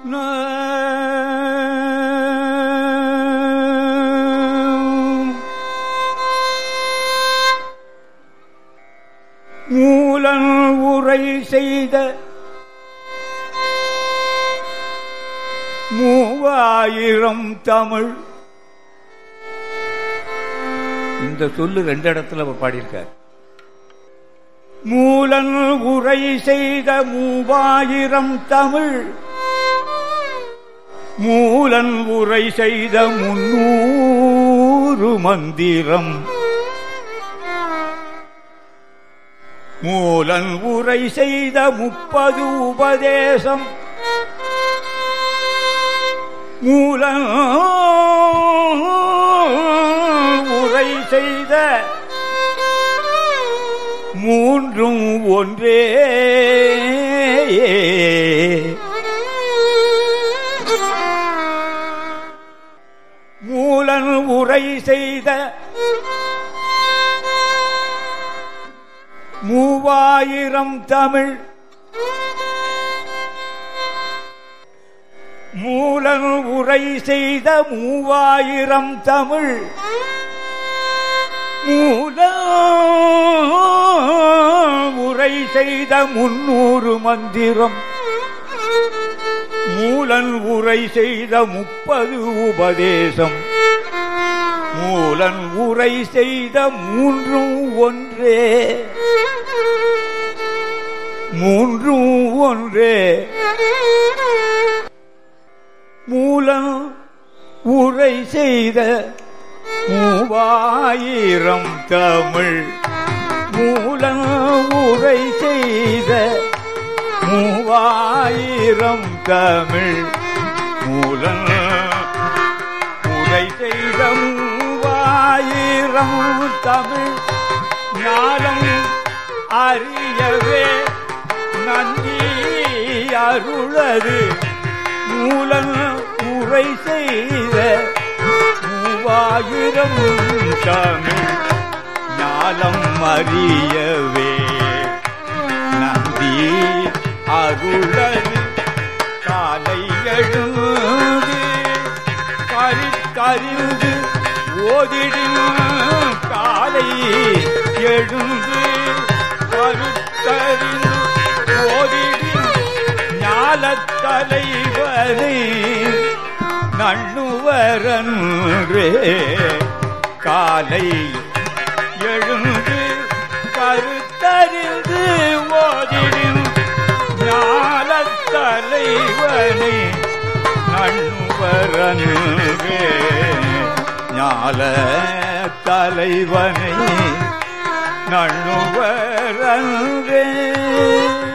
மூலன் உரை செய்த மூவாயிரம் தமிழ் இந்த சொல்லு ரெண்டு இடத்துல அவர் பாடியிருக்கார் மூலன் உரை செய்த மூவாயிரம் தமிழ் மூலன் உரை செய்த முன்னூறு மந்திரம் மூலன் உரை செய்த முப்பது உபதேசம் மூலன் உரை செய்த மூன்றும் ஒன்றே மூலன் உரை செய்த மூவாயிரம் தமிழ் மூலன் உரை செய்த மூவாயிரம் தமிழ் மூல உரை செய்த முன்னூறு மந்திரம் மூலன் உரை செய்த முப்பது உபதேசம் மூலன் உரை செய்த மூன்றும் ஒன்றே மூன்றும் ஒன்றே மூலம் உரை செய்த மூவாயிரம் தமிழ் மூலம் உரை செய்த மூவாயிரம் தமிழ் மூலம் உரை செய்த மூவாயிரம் தமிழ் ஞானம் அறியவே நன்றி அருளது மூலம் உரை செய்த மூவாயிரம் தமிழ் ஞானம் அறியவே நந்தி அருளது காலை எழுந்து கரிந்து ஓதிடும் காலை எழுந்து கருத்தறிந்து ஓதிடும் ஞாலத்தலைவரை நண்ணுவரன்றே காலை எழுந்து கருத்தறிந்து ஓதிடும் ஞாலத்தலைவனை நண்ணுவரன்றே ஞால தலைவனை நண்ணுவரன்றே